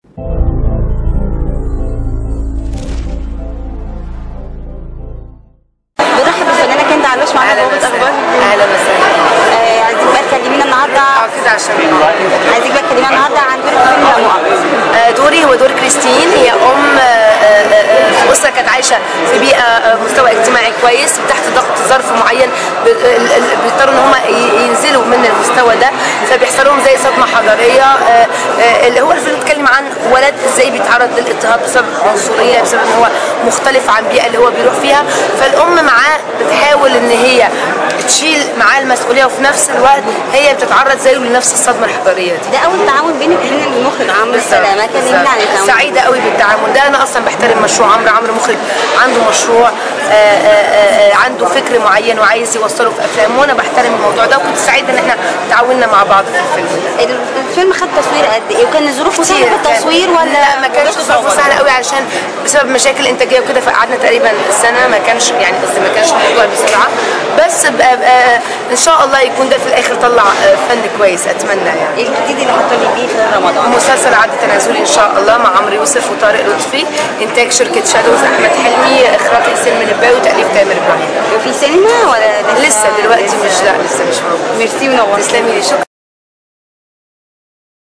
برحب بالفنانه كندا علوش معانا اهلا بوابه وسهلا اخبار اهلا وسهلا آه، عايزين بقى تكلمينا النهارده اه كده عشان عايزين بقى تكلمينا النهارده عن دور فيلم لا مؤاخذه آه، دوري هو دور كريستين هي ام آه، آه، آه، اسره كانت عايشه في بيئه آه، مستوى اجتماعي كويس تحت ضغط ظرف معين ب- ال- ال- بيضطروا ان هم ي- ينزلوا من المستوى ده فبيحصل لهم زي صدمه حضاريه آه، آه، اللي هو الفيلم بيتكلم عن ولد ازاي بيتعرض للاضطهاد بسبب عنصريه بسبب ان هو مختلف عن البيئه اللي هو بيروح فيها فالام معاه بتحاول ان هي تشيل معاه المسؤوليه وفي نفس الوقت هي بتتعرض زيه لنفس الصدمه الحضاريه دي ده اول تعاون بينك وبين المخرج عمرو السلامه كلمينا عن التعاون سعيدة قوي بالتعامل ده أنا أصلا بحترم مشروع عمرو عمرو مخرج عنده مشروع آه، آه، آه، عنده فكر معين وعايز يوصله في أفلامه وأنا بحترم الموضوع ده وكنت سعيدة إن إحنا تعاوننا مع بعض في الفيلم ده ال- الفيلم خد تصوير قد ايه وكان ظروفه سهله في كان- التصوير ولا لا ما كانش ظروفه سهل قوي علشان بسبب مشاكل انتاجيه وكده فقعدنا تقريبا سنه ما كانش يعني قصدي ما كانش الموضوع بسرعه بس بقى بقى ان شاء الله يكون ده في الاخر طلع آه، فن كويس اتمنى يعني ايه الجديد اللي هتطلعي بيه خلال رمضان مسلسل عد تنازلي ان شاء الله مع عمرو يوسف وطارق لطفي انتاج شركه شادوز احمد حلمي اخراج حسين من الباوي وتاليف تامر ابراهيم وفي سينما ولا لسه دلوقتي مش لا لسه مش موجود ميرسي ونورتي تسلمي لي شكرا